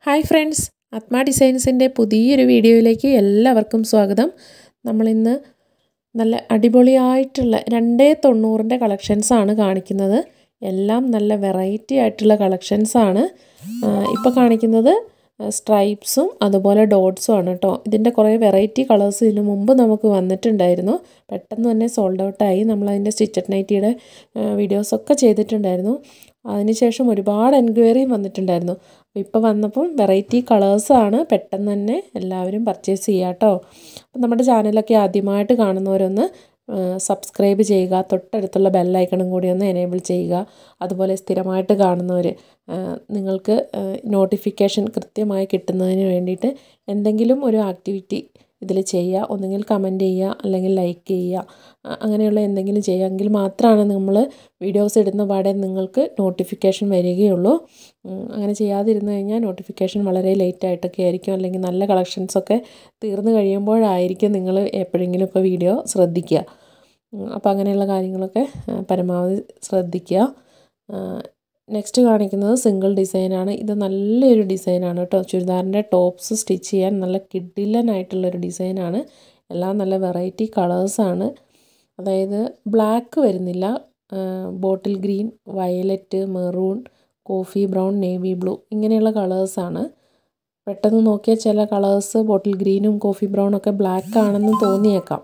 hi friends ആത്മ ഡിസൈൻസിൻ്റെ പുതിയൊരു വീഡിയോയിലേക്ക് എല്ലാവർക്കും സ്വാഗതം നമ്മളിന്ന് നല്ല അടിപൊളിയായിട്ടുള്ള രണ്ടേ തൊണ്ണൂറിൻ്റെ കളക്ഷൻസാണ് കാണിക്കുന്നത് എല്ലാം നല്ല വെറൈറ്റി ആയിട്ടുള്ള കളക്ഷൻസാണ് ഇപ്പോൾ കാണിക്കുന്നത് സ്ട്രൈപ്സും അതുപോലെ ഡോട്ട്സും ആണ് കേട്ടോ ഇതിൻ്റെ കുറേ വെറൈറ്റി കളേഴ്സ് ഇതിനു മുമ്പ് നമുക്ക് വന്നിട്ടുണ്ടായിരുന്നു പെട്ടെന്ന് തന്നെ സോൾഡ് ഔട്ടായി നമ്മളതിൻ്റെ സ്റ്റിച്ചഡ് നൈറ്റിയുടെ വീഡിയോസൊക്കെ ചെയ്തിട്ടുണ്ടായിരുന്നു അതിനുശേഷം ഒരുപാട് എൻക്വയറിയും വന്നിട്ടുണ്ടായിരുന്നു അപ്പോൾ ഇപ്പോൾ വന്നപ്പം വെറൈറ്റി കളേഴ്സാണ് പെട്ടെന്ന് തന്നെ എല്ലാവരും പർച്ചേസ് ചെയ്യുക കേട്ടോ അപ്പം നമ്മുടെ ചാനലൊക്കെ ആദ്യമായിട്ട് കാണുന്നവരൊന്ന് സബ്സ്ക്രൈബ് ചെയ്യുക തൊട്ടടുത്തുള്ള ബെല്ലൈക്കണും കൂടി ഒന്ന് എനേബിൾ ചെയ്യുക അതുപോലെ സ്ഥിരമായിട്ട് കാണുന്നവർ നിങ്ങൾക്ക് നോട്ടിഫിക്കേഷൻ കൃത്യമായി കിട്ടുന്നതിന് വേണ്ടിയിട്ട് എന്തെങ്കിലും ഒരു ആക്ടിവിറ്റി ഇതിൽ ചെയ്യുക ഒന്നുകിൽ കമൻറ്റ് ചെയ്യുക അല്ലെങ്കിൽ ലൈക്ക് ചെയ്യുക അങ്ങനെയുള്ള എന്തെങ്കിലും ചെയ്യുക എങ്കിൽ മാത്രമാണ് നമ്മൾ വീഡിയോസ് ഇടുന്ന പാടെ നിങ്ങൾക്ക് നോട്ടിഫിക്കേഷൻ വരികയുള്ളൂ അങ്ങനെ ചെയ്യാതിരുന്നു കഴിഞ്ഞാൽ നോട്ടിഫിക്കേഷൻ വളരെ ലേറ്റ് ആയിട്ടൊക്കെ ആയിരിക്കും അല്ലെങ്കിൽ നല്ല കളക്ഷൻസൊക്കെ തീർന്നു കഴിയുമ്പോഴായിരിക്കും നിങ്ങൾ എപ്പോഴെങ്കിലുമൊക്കെ വീഡിയോ ശ്രദ്ധിക്കുക അപ്പോൾ അങ്ങനെയുള്ള കാര്യങ്ങളൊക്കെ പരമാവധി ശ്രദ്ധിക്കുക നെക്സ്റ്റ് കാണിക്കുന്നത് സിംഗിൾ ഡിസൈനാണ് ഇത് നല്ലൊരു ഡിസൈനാണ് കേട്ടോ ചുരിദാറിൻ്റെ ടോപ്സ് സ്റ്റിച്ച് ചെയ്യാൻ നല്ല കിഡിലനായിട്ടുള്ളൊരു ഡിസൈനാണ് എല്ലാം നല്ല വെറൈറ്റി കളേഴ്സാണ് അതായത് ബ്ലാക്ക് വരുന്നില്ല bottle green violet maroon coffee brown navy blue ഇങ്ങനെയുള്ള കളേഴ്സാണ് പെട്ടെന്ന് നോക്കിയാൽ ചില കളേഴ്സ് ബോട്ടിൽ ഗ്രീനും കോഫി ബ്രൗണൊക്കെ ബ്ലാക്ക് ആണെന്ന് തോന്നിയേക്കാം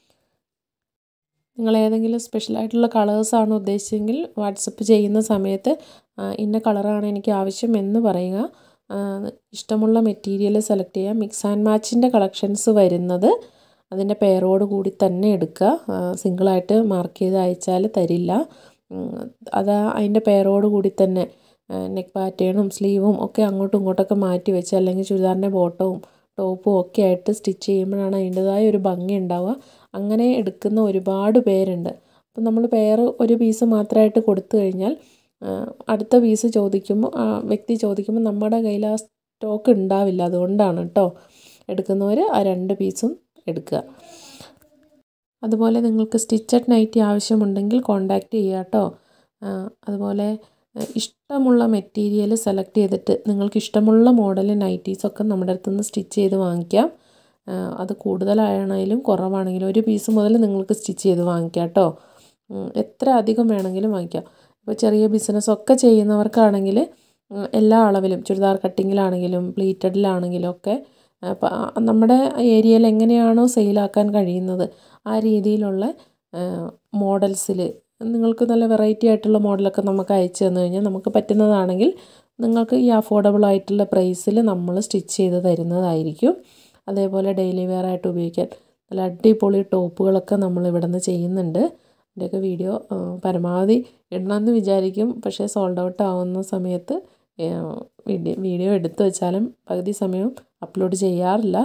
നിങ്ങൾ ഏതെങ്കിലും സ്പെഷ്യലായിട്ടുള്ള കളേഴ്സാണ് ഉദ്ദേശിച്ചെങ്കിൽ വാട്സപ്പ് ചെയ്യുന്ന സമയത്ത് ഇന്ന കളറാണ് എനിക്ക് ആവശ്യം എന്ന് പറയുക ഇഷ്ടമുള്ള മെറ്റീരിയൽ സെലക്ട് ചെയ്യുക മിക്സ് ആൻഡ് മാച്ചിൻ്റെ കളക്ഷൻസ് വരുന്നത് അതിൻ്റെ പെയറോട് കൂടി തന്നെ എടുക്കുക സിംഗിളായിട്ട് മാർക്ക് ചെയ്ത് അയച്ചാൽ തരില്ല അത് അതിൻ്റെ പെയറോട് കൂടി തന്നെ നെക്ക് പാറ്റേണും സ്ലീവും ഒക്കെ അങ്ങോട്ടും ഇങ്ങോട്ടൊക്കെ മാറ്റി വെച്ച് അല്ലെങ്കിൽ ചുരിദാറിൻ്റെ ബോട്ടവും ടോപ്പും ഒക്കെ ആയിട്ട് സ്റ്റിച്ച് ചെയ്യുമ്പോഴാണ് അതിൻ്റെതായ ഒരു ഭംഗി ഉണ്ടാവുക അങ്ങനെ എടുക്കുന്ന ഒരുപാട് പേരുണ്ട് അപ്പം നമ്മൾ പെയർ ഒരു പീസ് മാത്രമായിട്ട് കൊടുത്തു കഴിഞ്ഞാൽ അടുത്ത പീസ് ചോദിക്കുമ്പോൾ വ്യക്തി ചോദിക്കുമ്പോൾ നമ്മുടെ കയ്യിൽ ആ സ്റ്റോക്ക് ഉണ്ടാവില്ല അതുകൊണ്ടാണ് കേട്ടോ എടുക്കുന്നവർ ആ രണ്ട് പീസും എടുക്കുക അതുപോലെ നിങ്ങൾക്ക് സ്റ്റിച്ചഡ് നൈറ്റി ആവശ്യമുണ്ടെങ്കിൽ കോണ്ടാക്റ്റ് ചെയ്യുക കേട്ടോ അതുപോലെ ഇഷ്ടമുള്ള മെറ്റീരിയൽ സെലക്ട് ചെയ്തിട്ട് നിങ്ങൾക്ക് ഇഷ്ടമുള്ള മോഡൽ നൈറ്റീസൊക്കെ നമ്മുടെ അടുത്ത് നിന്ന് സ്റ്റിച്ച് ചെയ്ത് വാങ്ങിക്കാം അത് കൂടുതലാണെങ്കിലും കുറവാണെങ്കിലും ഒരു പീസ് മുതൽ നിങ്ങൾക്ക് സ്റ്റിച്ച് ചെയ്ത് വാങ്ങിക്കാം കേട്ടോ എത്ര അധികം വേണമെങ്കിലും വാങ്ങിക്കാം ഇപ്പോൾ ചെറിയ ബിസിനസ്സൊക്കെ ചെയ്യുന്നവർക്കാണെങ്കിൽ എല്ലാ അളവിലും ചുരിദാർ കട്ടിങ്ങിലാണെങ്കിലും പ്ലീറ്റഡിലാണെങ്കിലും ഒക്കെ നമ്മുടെ ഏരിയയിൽ എങ്ങനെയാണോ സെയിലാക്കാൻ കഴിയുന്നത് ആ രീതിയിലുള്ള മോഡൽസിൽ നിങ്ങൾക്ക് നല്ല വെറൈറ്റി ആയിട്ടുള്ള മോഡലൊക്കെ നമുക്ക് അയച്ചു തന്നു കഴിഞ്ഞാൽ നമുക്ക് പറ്റുന്നതാണെങ്കിൽ നിങ്ങൾക്ക് ഈ അഫോർഡബിൾ ആയിട്ടുള്ള പ്രൈസിൽ നമ്മൾ സ്റ്റിച്ച് ചെയ്ത് തരുന്നതായിരിക്കും അതേപോലെ ഡെയിലി വെയർ ആയിട്ട് ഉപയോഗിക്കാൻ നല്ല അടിപൊളി ടോപ്പുകളൊക്കെ നമ്മൾ ഇവിടെ നിന്ന് ചെയ്യുന്നുണ്ട് അതിൻ്റെയൊക്കെ വീഡിയോ പരമാവധി ഇടണമെന്ന് വിചാരിക്കും പക്ഷേ സോൾഡ് ഔട്ട് ആവുന്ന സമയത്ത് വീഡിയോ വീഡിയോ എടുത്തു വെച്ചാലും പകുതി സമയം അപ്ലോഡ് ചെയ്യാറില്ല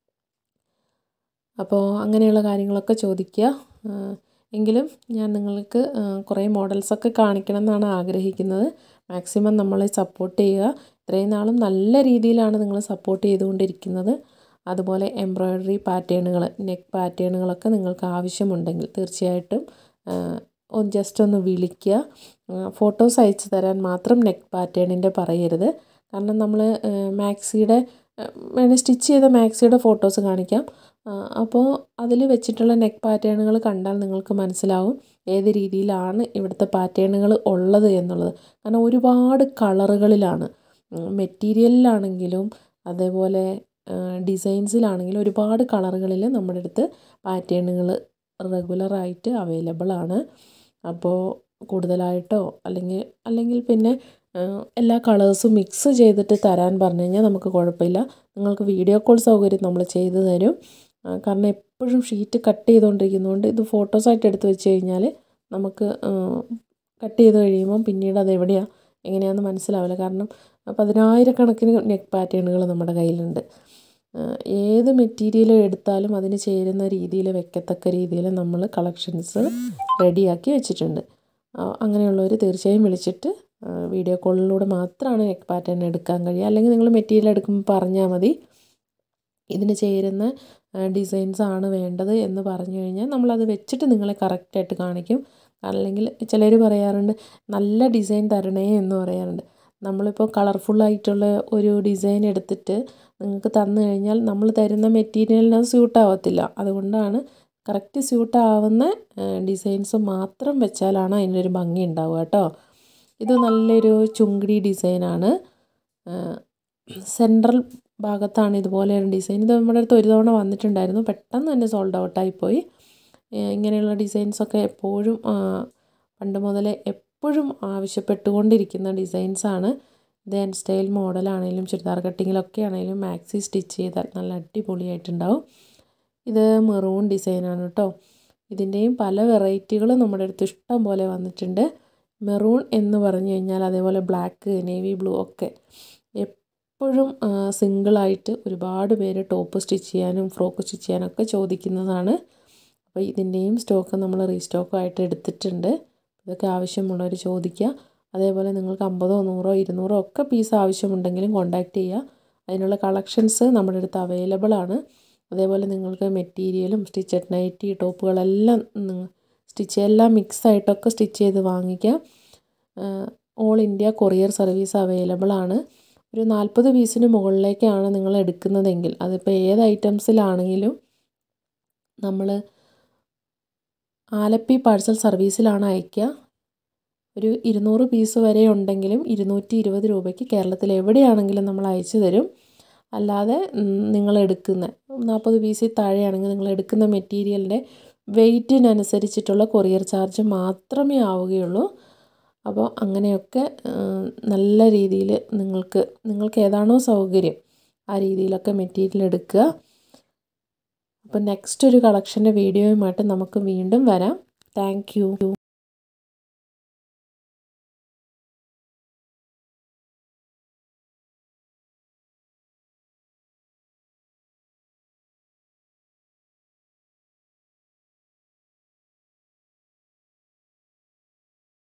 അപ്പോൾ അങ്ങനെയുള്ള കാര്യങ്ങളൊക്കെ ചോദിക്കുക എങ്കിലും ഞാൻ നിങ്ങൾക്ക് കുറേ മോഡൽസൊക്കെ കാണിക്കണം എന്നാണ് ആഗ്രഹിക്കുന്നത് മാക്സിമം നമ്മളെ സപ്പോർട്ട് ചെയ്യുക ഇത്രയും നാളും നല്ല രീതിയിലാണ് നിങ്ങൾ സപ്പോർട്ട് ചെയ്തുകൊണ്ടിരിക്കുന്നത് അതുപോലെ എംബ്രോയ്ഡറി പാറ്റേണുകൾ നെക്ക് പാറ്റേണുകളൊക്കെ നിങ്ങൾക്ക് ആവശ്യമുണ്ടെങ്കിൽ തീർച്ചയായിട്ടും ജസ്റ്റ് ഒന്ന് വിളിക്കുക ഫോട്ടോസ് അയച്ചു തരാൻ മാത്രം നെക്ക് പാറ്റേണിൻ്റെ പറയരുത് കാരണം നമ്മൾ മാക്സിയുടെ വേണേൽ സ്റ്റിച്ച് ചെയ്ത മാക്സിയുടെ ഫോട്ടോസ് കാണിക്കാം അപ്പോൾ അതിൽ വെച്ചിട്ടുള്ള നെക്ക് പാറ്റേണുകൾ കണ്ടാൽ നിങ്ങൾക്ക് മനസ്സിലാവും ഏത് രീതിയിലാണ് ഇവിടുത്തെ പാറ്റേണുകൾ ഉള്ളത് എന്നുള്ളത് കാരണം ഒരുപാട് കളറുകളിലാണ് മെറ്റീരിയലിലാണെങ്കിലും അതേപോലെ ഡിസൈൻസിലാണെങ്കിലും ഒരുപാട് കളറുകളിൽ നമ്മുടെ അടുത്ത് പാറ്റേണുകൾ റെഗുലറായിട്ട് അവൈലബിൾ ആണ് അപ്പോൾ കൂടുതലായിട്ടോ അല്ലെങ്കിൽ അല്ലെങ്കിൽ പിന്നെ എല്ലാ കളേഴ്സും മിക്സ് ചെയ്തിട്ട് തരാൻ പറഞ്ഞു കഴിഞ്ഞാൽ നമുക്ക് കുഴപ്പമില്ല നിങ്ങൾക്ക് വീഡിയോ കോൾ സൗകര്യം നമ്മൾ ചെയ്തു തരും കാരണം എപ്പോഴും ഷീറ്റ് കട്ട് ചെയ്തുകൊണ്ടിരിക്കുന്നതുകൊണ്ട് ഇത് ഫോട്ടോസായിട്ട് എടുത്ത് വെച്ച് കഴിഞ്ഞാൽ നമുക്ക് കട്ട് ചെയ്ത് കഴിയുമ്പം പിന്നീട് അത് എവിടെയാണ് എങ്ങനെയാണെന്ന് മനസ്സിലാവില്ല കാരണം പതിനായിരക്കണക്കിന് നെക്ക് പാറ്റേണുകൾ നമ്മുടെ കയ്യിലുണ്ട് ഏത് മെറ്റീരിയൽ എടുത്താലും അതിന് ചേരുന്ന രീതിയിൽ വെക്കത്തക്ക രീതിയിൽ നമ്മൾ കളക്ഷൻസ് റെഡിയാക്കി വെച്ചിട്ടുണ്ട് അങ്ങനെയുള്ളവർ തീർച്ചയായും വിളിച്ചിട്ട് വീഡിയോ കോളിലൂടെ മാത്രമാണ് നെക്ക് പാറ്റേൺ എടുക്കാൻ കഴിയുക അല്ലെങ്കിൽ നിങ്ങൾ മെറ്റീരിയൽ എടുക്കുമ്പോൾ പറഞ്ഞാൽ മതി ഇതിന് ചേരുന്ന ഡിസൈൻസ് ആണ് വേണ്ടത് എന്ന് പറഞ്ഞു കഴിഞ്ഞാൽ നമ്മളത് വെച്ചിട്ട് നിങ്ങളെ കറക്റ്റായിട്ട് കാണിക്കും അല്ലെങ്കിൽ ചിലർ പറയാറുണ്ട് നല്ല ഡിസൈൻ തരണേ എന്ന് പറയാറുണ്ട് നമ്മളിപ്പോൾ കളർഫുള്ളായിട്ടുള്ള ഒരു ഡിസൈൻ എടുത്തിട്ട് നിങ്ങൾക്ക് തന്നു കഴിഞ്ഞാൽ നമ്മൾ തരുന്ന മെറ്റീരിയലിന് അത് സ്യൂട്ട് ആവത്തില്ല അതുകൊണ്ടാണ് കറക്റ്റ് സ്യൂട്ട് ആവുന്ന ഡിസൈൻസ് മാത്രം വെച്ചാലാണ് അതിനൊരു ഭംഗി ഉണ്ടാവുക കേട്ടോ ഇത് നല്ലൊരു ചുങ്കിടി ഡിസൈനാണ് സെൻട്രൽ ഭാഗത്താണ് ഇതുപോലെ ഒരു ഡിസൈൻ ഇത് നമ്മുടെ അടുത്ത് ഒരു തവണ വന്നിട്ടുണ്ടായിരുന്നു പെട്ടെന്ന് തന്നെ സോൾഡ് ഔട്ടായിപ്പോയി ഇങ്ങനെയുള്ള ഡിസൈൻസൊക്കെ എപ്പോഴും പണ്ട് മുതലേ എപ്പോഴും ആവശ്യപ്പെട്ടുകൊണ്ടിരിക്കുന്ന ഡിസൈൻസാണ് ഇത് ഹെയർ സ്റ്റൈൽ മോഡലാണെങ്കിലും ചുരിദാർ കട്ടിങ്ങിലൊക്കെ ആണെങ്കിലും മാക്സി സ്റ്റിച്ച് ചെയ്താൽ നല്ല അടിപൊളിയായിട്ടുണ്ടാവും ഇത് മെറൂൺ ഡിസൈനാണ് കേട്ടോ ഇതിൻ്റെയും പല വെറൈറ്റികൾ നമ്മുടെ അടുത്ത് ഇഷ്ടം പോലെ വന്നിട്ടുണ്ട് മെറൂൺ എന്ന് പറഞ്ഞു കഴിഞ്ഞാൽ അതേപോലെ ബ്ലാക്ക് നേവി ബ്ലൂ ഒക്കെ എപ്പോഴും സിംഗിളായിട്ട് ഒരുപാട് പേര് ടോപ്പ് സ്റ്റിച്ച് ചെയ്യാനും ഫ്രോക്ക് സ്റ്റിച്ച് ചെയ്യാനൊക്കെ ചോദിക്കുന്നതാണ് അപ്പോൾ ഇതിൻ്റെയും സ്റ്റോക്ക് നമ്മൾ റീസ്റ്റോക്കായിട്ട് എടുത്തിട്ടുണ്ട് ഇതൊക്കെ ആവശ്യമുള്ളവർ ചോദിക്കുക അതേപോലെ നിങ്ങൾക്ക് അമ്പതോ നൂറോ ഇരുന്നൂറോ ഒക്കെ പീസ് ആവശ്യമുണ്ടെങ്കിലും കോൺടാക്റ്റ് ചെയ്യുക അതിനുള്ള കളക്ഷൻസ് നമ്മുടെ അടുത്ത് അവൈലബിൾ ആണ് അതേപോലെ നിങ്ങൾക്ക് മെറ്റീരിയലും സ്റ്റിച്ചഡ് നൈറ്റി ടോപ്പുകളെല്ലാം സ്റ്റിച്ച് എല്ലാം മിക്സ് ആയിട്ടൊക്കെ സ്റ്റിച്ച് ചെയ്ത് വാങ്ങിക്കാം all India courier service available ആണ് ഒരു നാൽപ്പത് പീസിന് മുകളിലേക്കാണ് നിങ്ങൾ എടുക്കുന്നതെങ്കിൽ അതിപ്പോൾ ഏത് ഐറ്റംസിലാണെങ്കിലും നമ്മൾ ആലപ്പി പാഴ്സൽ സർവീസിലാണ് അയക്കുക ഒരു ഇരുന്നൂറ് പീസ് വരെ ഉണ്ടെങ്കിലും ഇരുന്നൂറ്റി ഇരുപത് രൂപയ്ക്ക് കേരളത്തിൽ എവിടെയാണെങ്കിലും നമ്മൾ അയച്ചു തരും അല്ലാതെ നിങ്ങൾ എടുക്കുന്ന നാൽപ്പത് പീസിൽ താഴെയാണെങ്കിൽ നിങ്ങൾ എടുക്കുന്ന മെറ്റീരിയലിൻ്റെ വെയ്റ്റിനനുസരിച്ചിട്ടുള്ള കൊറിയർ ചാർജ് മാത്രമേ ആവുകയുള്ളൂ അപ്പോൾ അങ്ങനെയൊക്കെ നല്ല രീതിയിൽ നിങ്ങൾക്ക് നിങ്ങൾക്ക് ഏതാണോ സൗകര്യം ആ രീതിയിലൊക്കെ മെറ്റീരിയൽ എടുക്കുക അപ്പോൾ നെക്സ്റ്റ് ഒരു കളക്ഷൻ്റെ വീഡിയോയുമായിട്ട് നമുക്ക് വീണ്ടും വരാം താങ്ക്